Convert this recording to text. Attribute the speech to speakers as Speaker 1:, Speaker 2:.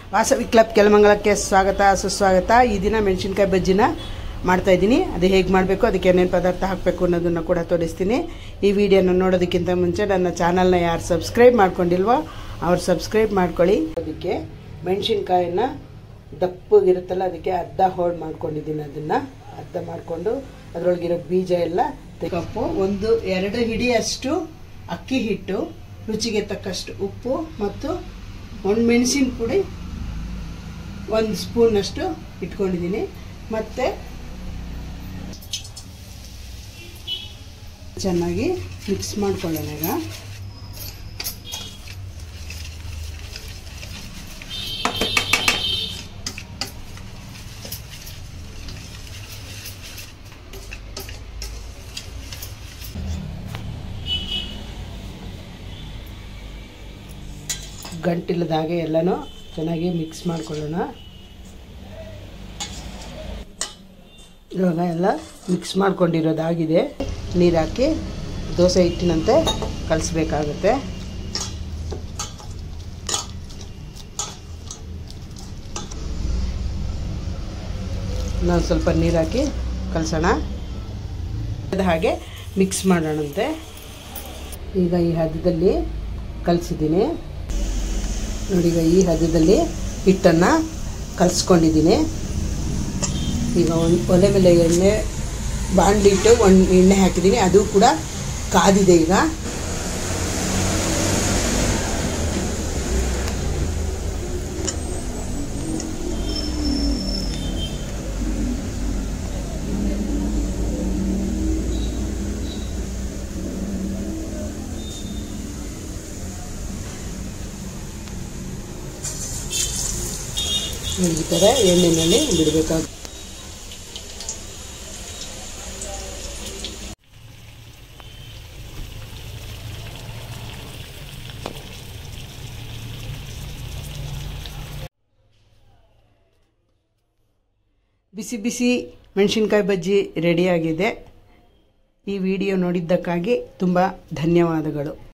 Speaker 1: Vasavi club ಕೆಲಮಂಗಲಕ್ಕೆ ಸ್ವಾಗತ ಸುಸ್ವಾಗತ ಈ ದಿನ ಮೆಣಸಿನ್ಕಾಯಿ ಬಜ್ಜಿನ ಮಾಡ್ತಾ ಇದ್ದೀನಿ ಅದು ಹೇಗೆ ಮಾಡಬೇಕು ಅದಕ್ಕೆ ಏನೇನು ಪದಾರ್ಥ ಹಾಕಬೇಕು ಅನ್ನೋದನ್ನು ಕೂಡ ತೋರಿಸ್ತೀನಿ ಈ ವಿಡಿಯೋನ ನೋಡೋದಕ್ಕಿಂತ ಮುಂಚೆ ನನ್ನ ಚಾನಲ್ನ ಯಾರು ಸಬ್ಸ್ಕ್ರೈಬ್ ಮಾಡ್ಕೊಂಡಿಲ್ವೋ ಅವ್ರು ಸಬ್ಸ್ಕ್ರೈಬ್ ಮಾಡ್ಕೊಳ್ಳಿ ಅದಕ್ಕೆ ಮೆಣಸಿನ್ಕಾಯಿನ ದಪ್ಪಗಿರುತ್ತಲ್ಲ ಅದಕ್ಕೆ ಅರ್ಧ ಹೋಳು ಮಾಡ್ಕೊಂಡಿದ್ದೀನಿ ಅದನ್ನು ಅರ್ಧ ಮಾಡಿಕೊಂಡು ಅದರೊಳಗಿರೋ ಬೀಜ ಎಲ್ಲ ಕಪ್ಪು ಒಂದು ಎರಡು ಹಿಡಿಯಷ್ಟು ಅಕ್ಕಿ ಹಿಟ್ಟು ರುಚಿಗೆ ತಕ್ಕಷ್ಟು ಉಪ್ಪು ಮತ್ತು ಒಂದು ಮೆಣಸಿನ ಪುಡಿ ಒಂದು ಸ್ಪೂನಷ್ಟು ಇಟ್ಕೊಂಡಿದ್ದೀನಿ ಮತ್ತು ಚೆನ್ನಾಗಿ ಮಿಕ್ಸ್ ಮಾಡ್ಕೊಳ್ಳೋಣ ಈಗ ಗಂಟಿಲ್ಲದ ಹಾಗೆ ಎಲ್ಲನೂ ಚೆನ್ನಾಗಿ ಮಿಕ್ಸ್ ಮಾಡ್ಕೊಳ್ಳೋಣ ಇವಾಗ ಎಲ್ಲ ಮಿಕ್ಸ್ ಮಾಡ್ಕೊಂಡಿರೋದಾಗಿದೆ ನೀರು ಹಾಕಿ ದೋಸೆ ಹಿಟ್ಟಿನಂತೆ ಕಲಿಸ್ಬೇಕಾಗುತ್ತೆ ಇನ್ನೊಂದು ಸ್ವಲ್ಪ ನೀರು ಹಾಕಿ ಕಲಸೋಣ ಅದು ಹಾಗೆ ಮಿಕ್ಸ್ ಮಾಡೋಣಂತೆ ಈಗ ಈ ಹದದಲ್ಲಿ ಕಲಿಸಿದ್ದೀನಿ ನೋಡಿ ಈಗ ಈ ಹದದಲ್ಲಿ ಹಿಟ್ಟನ್ನು ಕಲಿಸ್ಕೊಂಡಿದ್ದೀನಿ ಈಗ ಒಂದು ಒಲೆ ಮೇಲೆ ಎಣ್ಣೆ ಬಾಣಲಿ ಇಟ್ಟು ಒಂದು ಎಣ್ಣೆ ಹಾಕಿದ್ದೀನಿ ಅದು ಕೂಡ ಕಾದಿದೆ ಈಗ ಈ ಥರ ಎಣ್ಣೆನಲ್ಲಿ ಬಿಡಬೇಕಾಗುತ್ತೆ ಬಿಸಿ ಬಿಸಿ ಮೆಣಸಿನ್ಕಾಯಿ ಬಜ್ಜಿ ರೆಡಿಯಾಗಿದೆ ಈ ವಿಡಿಯೋ ನೋಡಿದ್ದಕ್ಕಾಗಿ ತುಂಬ ಧನ್ಯವಾದಗಳು